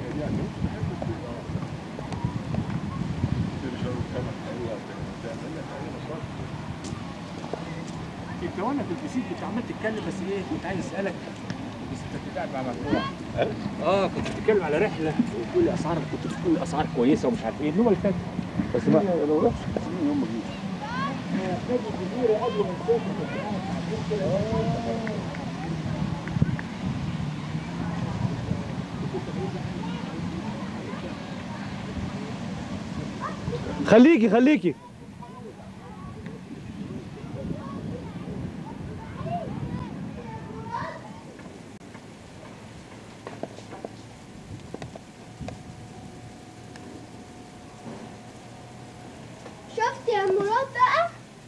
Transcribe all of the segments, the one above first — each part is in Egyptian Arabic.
انت وانا في البسيط كنت عمال تتكلم بس ايه كنت عايز اسالك بس انت كنت قاعد مع مجموعه اه كنت بتتكلم على رحله وتقول لي اسعار كنت بتقول لي اسعار كويسه ومش عارف ايه النوبه اللي فاتت بس ما لو رحت سنين يوم ما جيت نادي الجزيره قبل ما نسافر كنت قاعد ساعتين كده خليكي خليكي شفت يا مراد بقى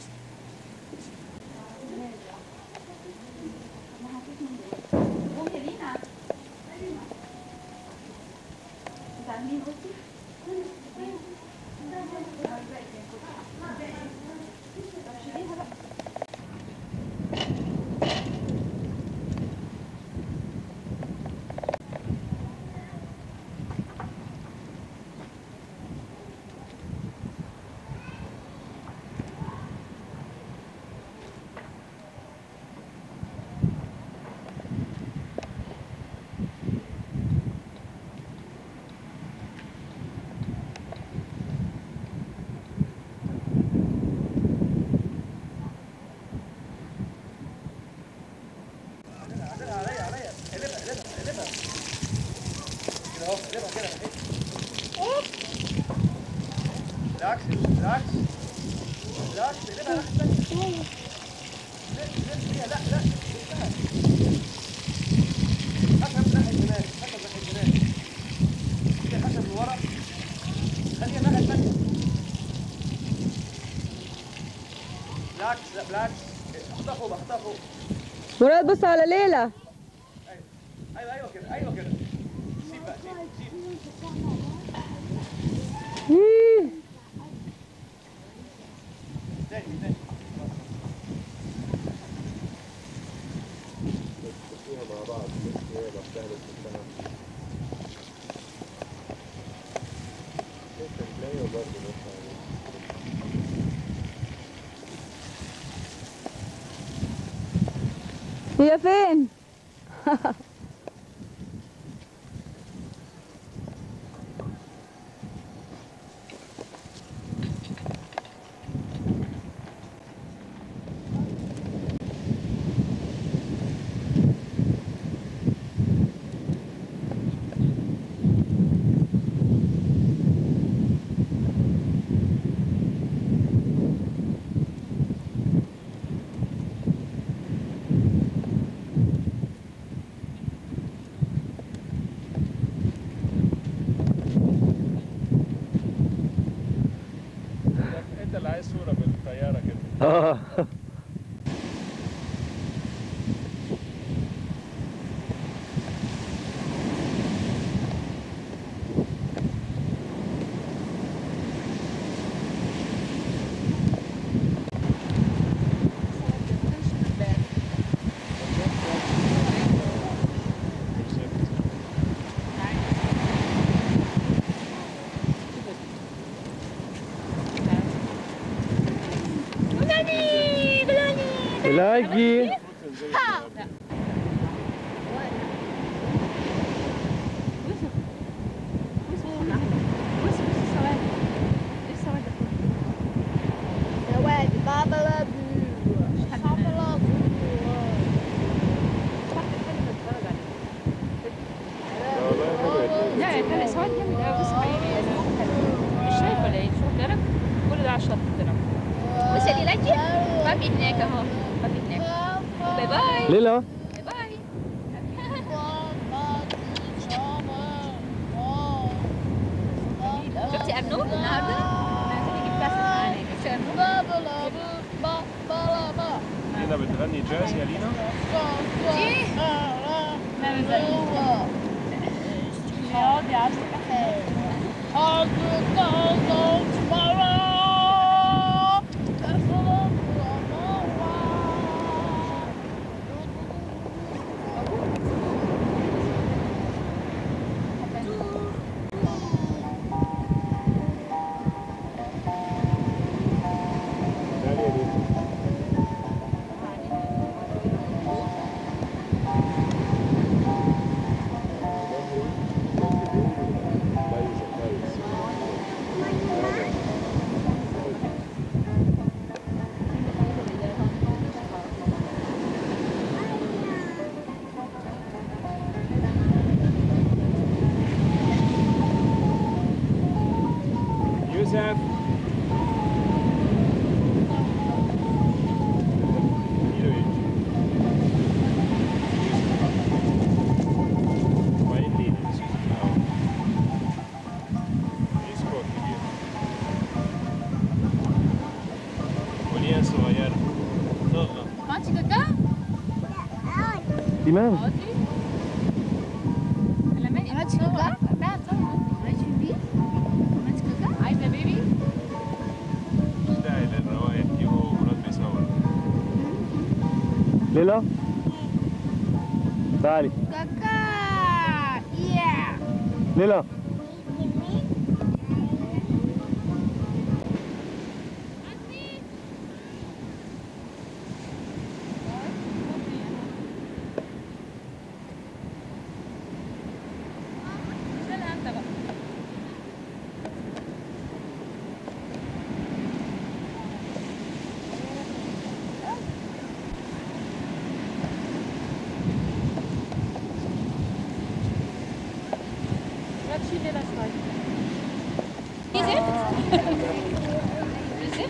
بالعكس بالعكس بالعكس اقلبها احسن لا لا لا حسب ناحية الجنان حسب ناحية الجنان كده حسب من ورا خليها ناحية الثانية بالعكس لا بالعكس احطها فوق احطها فوق مراد بص على ليلى ايوه ايوه كده ايوه كده سيب بقى سيب سيب إيه. تاني تاني هي فين انت اللي عايز صورة بالطيارة كده اه تلاقي سواد بابا لابو بابا لابو لا ده الاسود جامد قوي بس حقيقي انا مش شايفه ولا ايه شوف بالك كل ده على الشط كده بص يا ليلاكي ما في هناك اهو ما في هناك باي باي ليلى باي باي شفتي ارنولد النهارده؟ انا هجيب كاس معانا شفتي ارنولد؟ بابا لابو بابا لابا لينا بتغني جاز يا لينا تعالي يا بنتي. كويس كويس يوسف صغيرة طاقة ماتش كاكا إمام ماتش كاكا لا طبعا ماتش بيه ماتش كاكا عايزه بيبي مش داعي للروايح دي هو مراد بيصور ليلى تعالي كاكا يا ليلى شيلها انت بقى لا تشيل ليلى شوي في زيت؟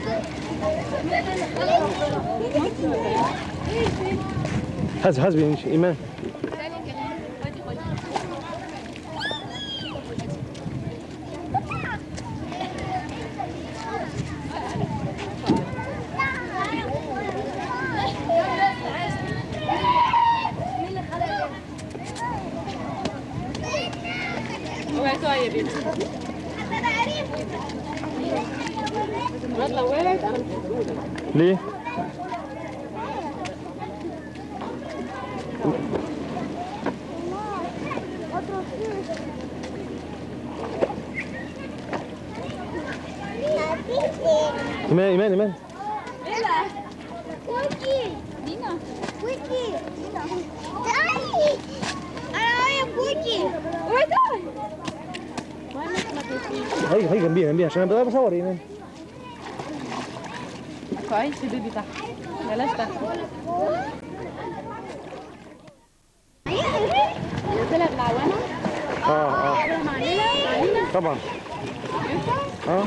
في زيت؟ حسب حسب يمشي إيمان خدي خدي اوعي تقعي يا بنتي مرات لو وقعت انا مش مسؤولة ليه؟ إيمان إيمان إيمان كوكي دينا كوكي تعالي انا ويا كوكي هي هي جنبيها جنبيها عشان أنا بصور إيمان كويس البيبي تحت بلاش تحت طلع بالعوانة آه آه مع ليلى مع ليلى طبعا آه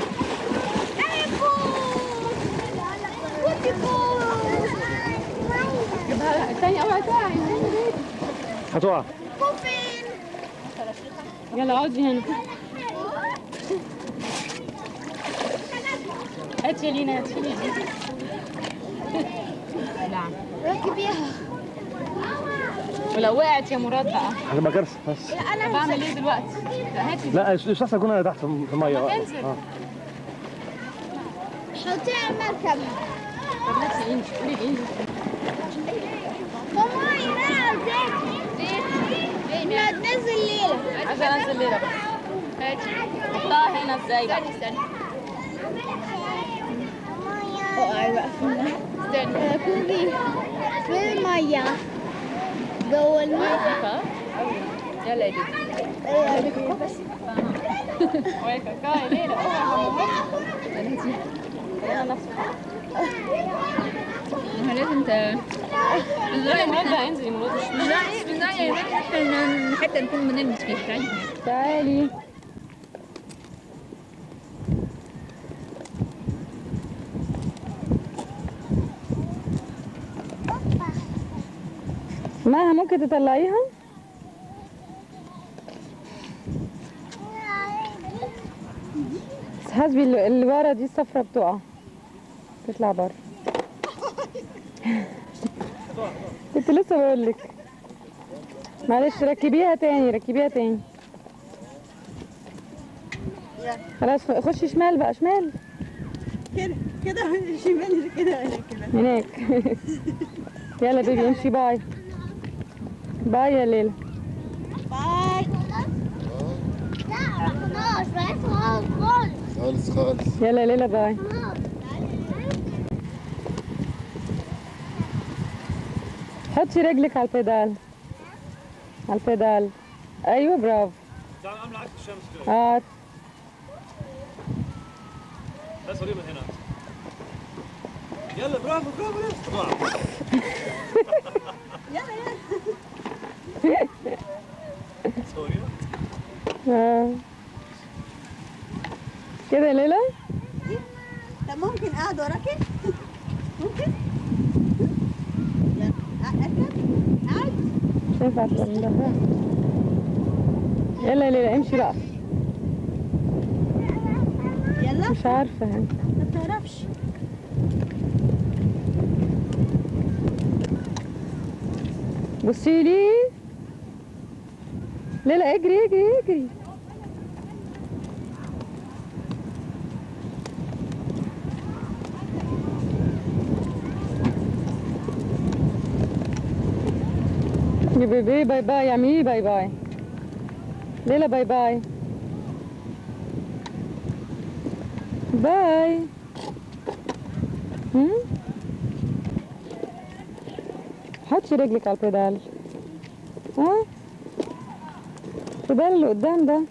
كوكي جيبها الثانية اوعي تقعي هتقع كوفين يلا اقعدي هنا هاتي لينا هاتي لينا نعم ركبيها ولو وقعت يا مراد بقى هتبقى كارثة بس طب اعمل ايه دلوقتي؟ هاتي لا مش أحسن أكون أنا تحت في المية بقى. انزل. آه. حطيها على المركب طب هاتي انجي قولي لانجي ماما يا زيت لا تنزل ليلة عايزه انزل ليلى بقى هاتي حطها هنا ازاي بقى؟ استني اقعي بقى في المية استنى كوكي في المية جوه المية يلا يا بيبي ويا كاكا يا ليلى اوعي يا ماما هاتي يلا نفسك لازم ت ازاي مراد بقى انزلي مراد مش ازاي ازاي يا بنتي احنا حتى نكون بنلبس فيه تعالي تعالي ماها ممكن تطلعيها بس حسبي اللي اللي ورا دي الصفرة بتقع تطلع بره كنت لسه بقول لك معلش ركبيها تاني ركبيها تاني خلاص خشي شمال بقى شمال كده كده شمال كده انا كده هناك يلا بيبي امشي باي باي يا ليلى باي لا خالص خالص يلا ليلى باي حطي رجلك على البيدال على البيدال ايوه برافو تعال عامله عكس الشمس كده اه بس قريبه هنا يلا برافو برافو يلا سوري اه كده يا ليلى طب ممكن اقعد وراكي ممكن يلا اركب قاعد مش هينفع تعمل ده يلا يا ليلى امشي بقى يلا مش عارفه يعني ما بتعرفش بصي لي ليلى اجري اجري اجري يا بيبي باي باي يا عمي باي باي ليلى باي باي باي هم؟ حطي رجلك على البيدال ها البيدال اللي قدام ده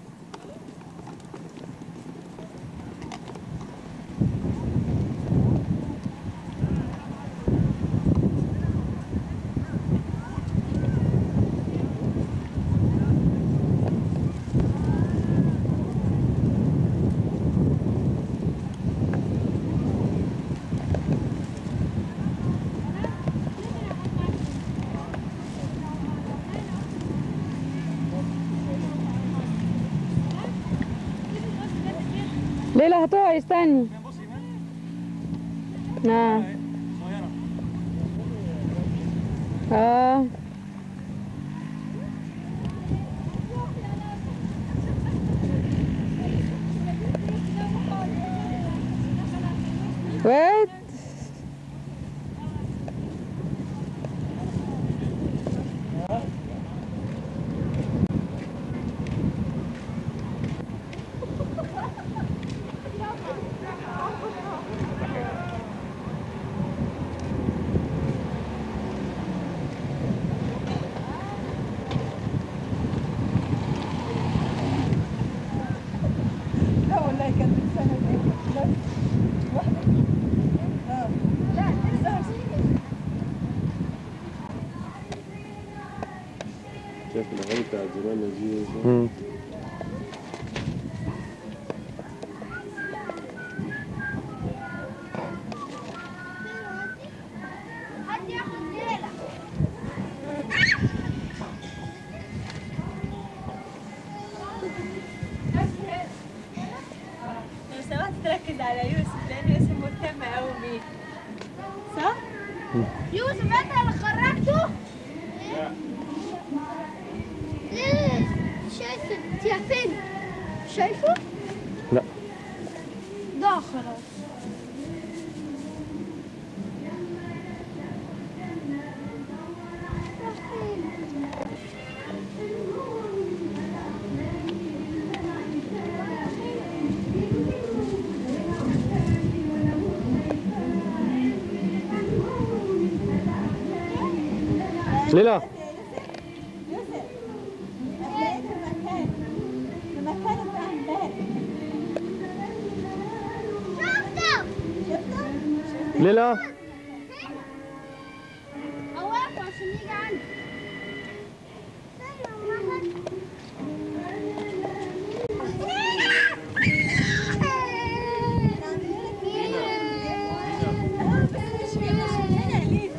ليلى هتقعي استني نعم اه وات لا والله كانت السنه دي بس واحده اه لا لسه شايف الاغاني بتاعت زمان لذيذة حد ياخد ليلة لو سمحت تركز على يوسف لان يوسف مهتم قوي بيه صح؟ يوسف انت اللي خرجته؟ ليه؟ شايف انت يا فين؟ شايفه؟ لا. ضاع خلاص ليلى يوسف هتلاقيك في مكان في مكان بتاع امبارح شفته شفته؟ ليلى هو واقف عشان يجي عندي اه بس مش هنا مش هنا ليه؟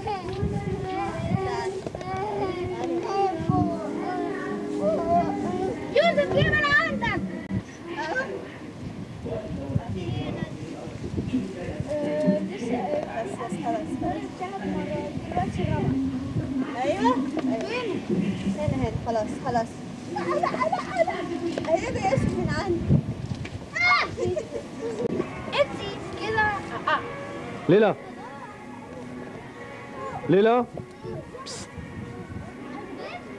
يوسف جه من عندك بس بس خلاص خلاص ايوه ايوه هنا هنا خلاص خلاص ايوه يا يوسف من عندي امسي كده ليلى ليلى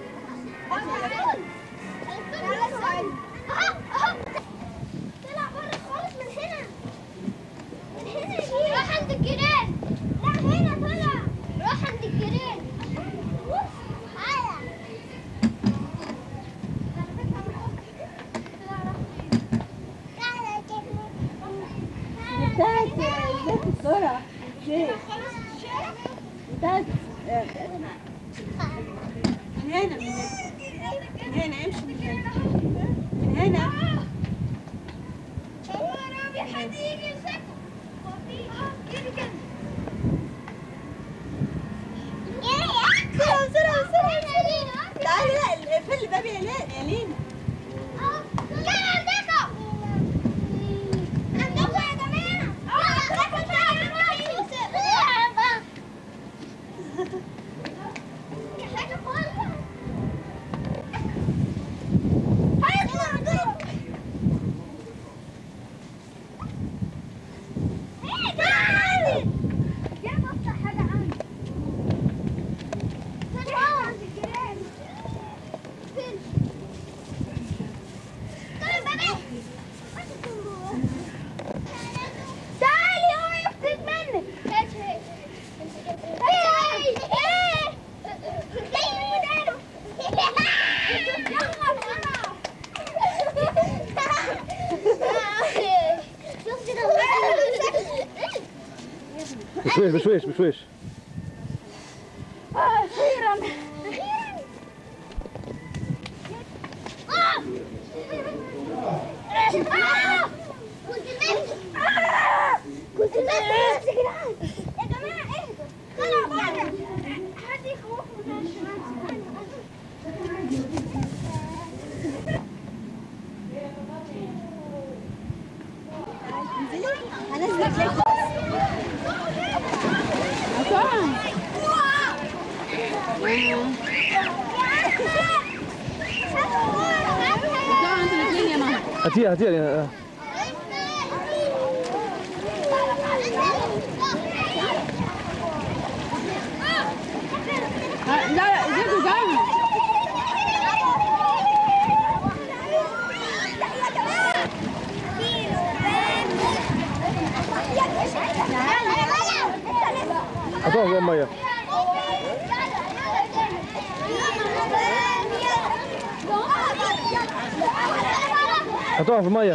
طلع بره بسرعة ليه؟ بس من هنا من هنا من هنا امشي من هنا من هنا بسرعة بسرعة بسرعة تعالي لا اقفل الباب يا لين يا لين تعالي هو يفتك منك ايه ايه جاي مدانه بشويش بشويش بشويش اخيرا كنت ناسي يا جدعان يا جماعه اهدوا طلع بره حد يخوفنا من الشمال هنزلك ليه هاتيها هاتيها لا لا زيدوا جنب حطوها جوه الميه حطوها في الميه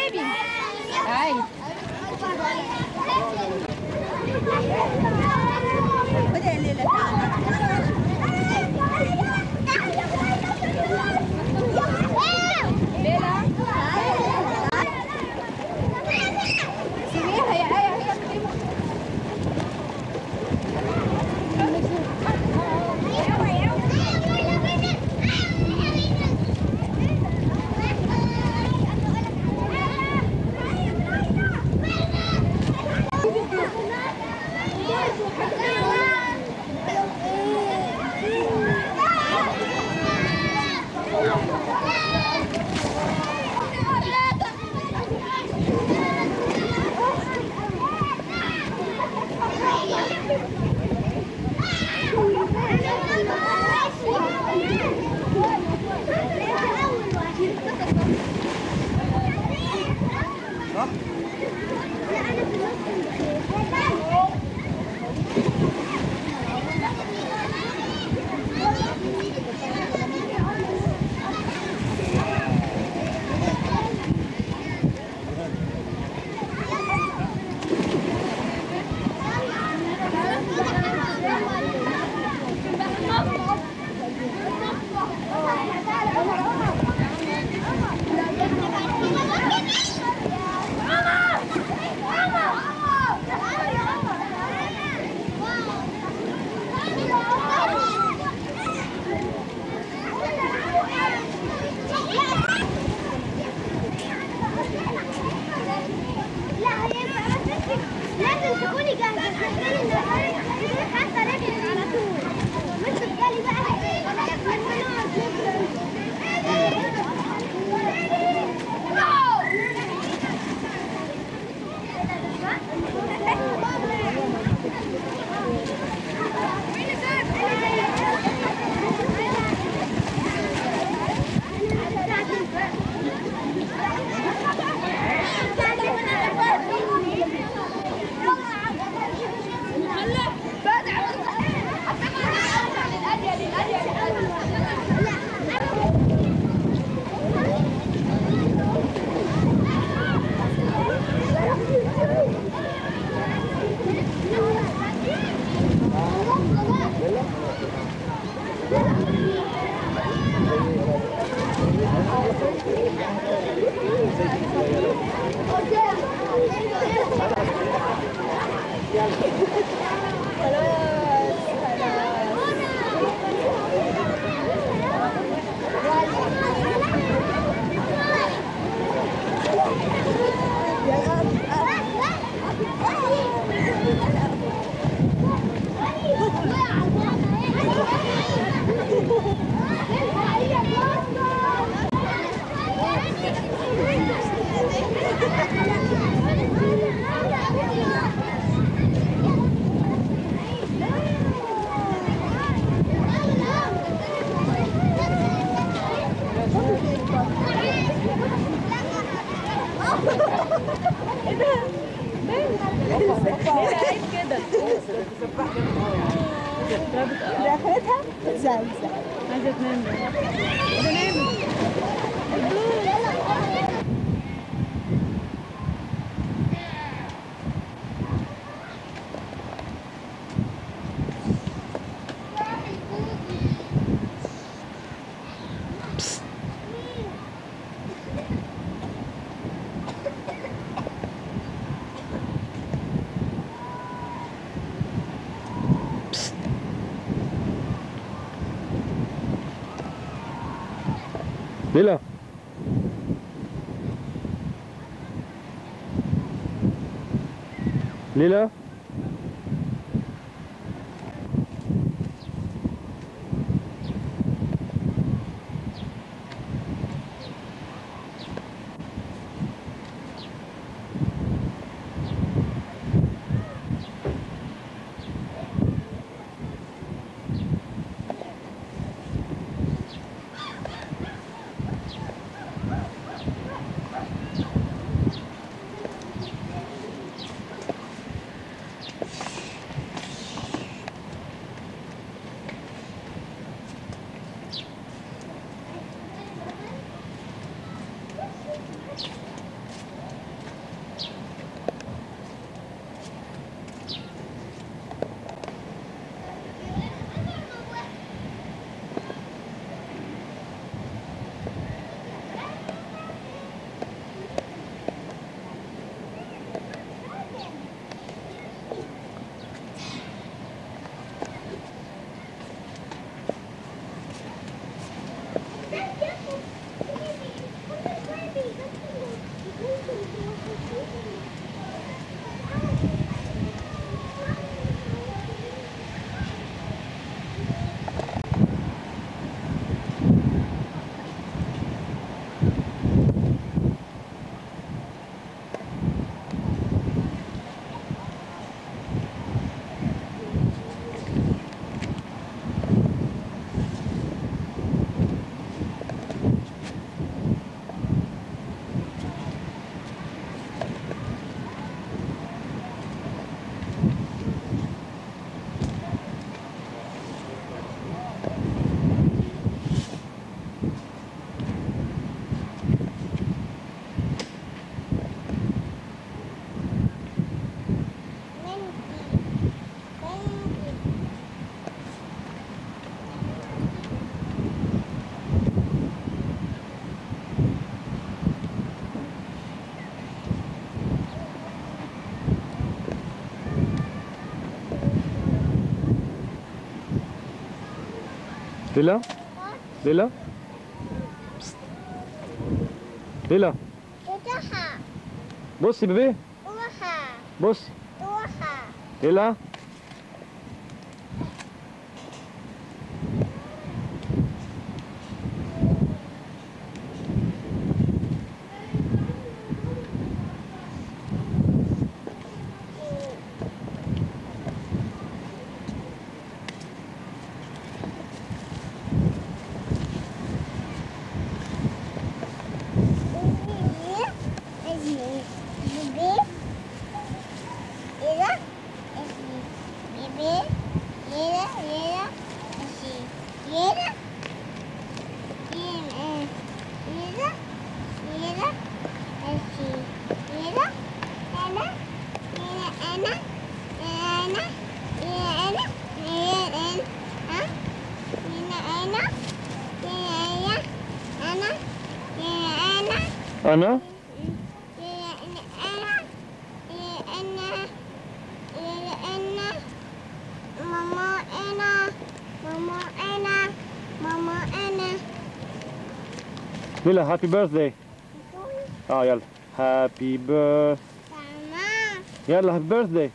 خد يا ليلى سيبيها يا آية هي عيب كده ده اخرتها زلزل عايزه تنام ليلى ليلى ليلى ليلى بست. ليلى روحها بصي بيبي روحها بص روحها ليلى أنا Mama Anna, Mama Anna, Mama Anna. ليلى هابي بيرثداي اه يلا هابي بيرث Mama. يلا هابي بيرثداي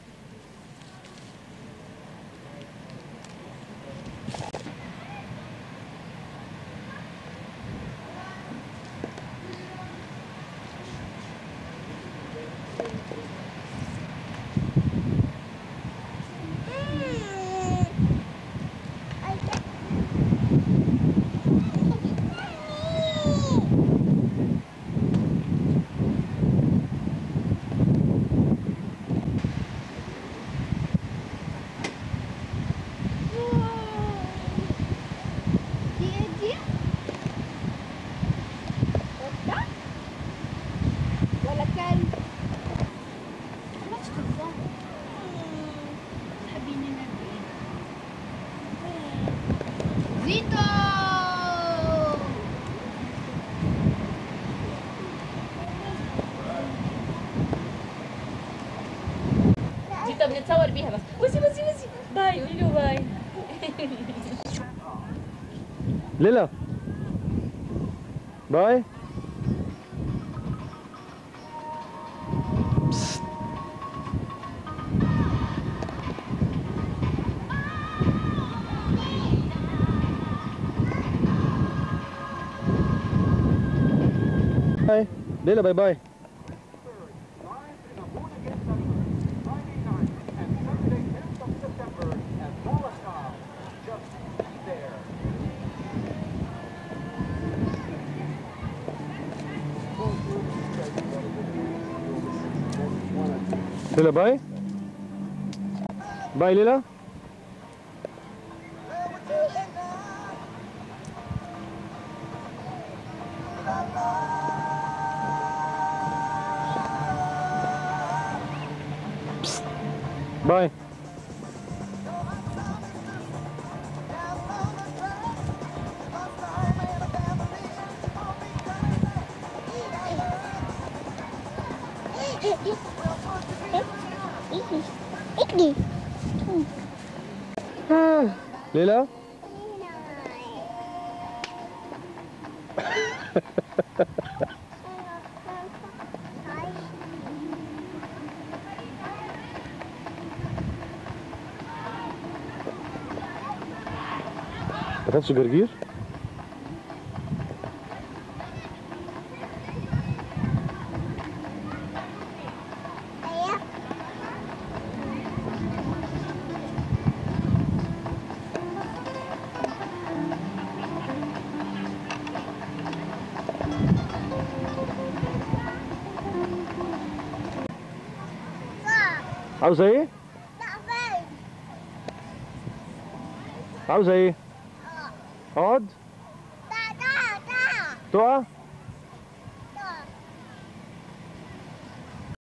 طب نتصور بيها بس بصي بصي بصي باي قولي له باي ليلى باي بس. باي ليلى باي باي ليلى باي باي ليلى بست. باي اجري ليلى ما تاخدش جرجير عاوزة ايه؟ عاوزة ايه؟ اقعد؟ تقع؟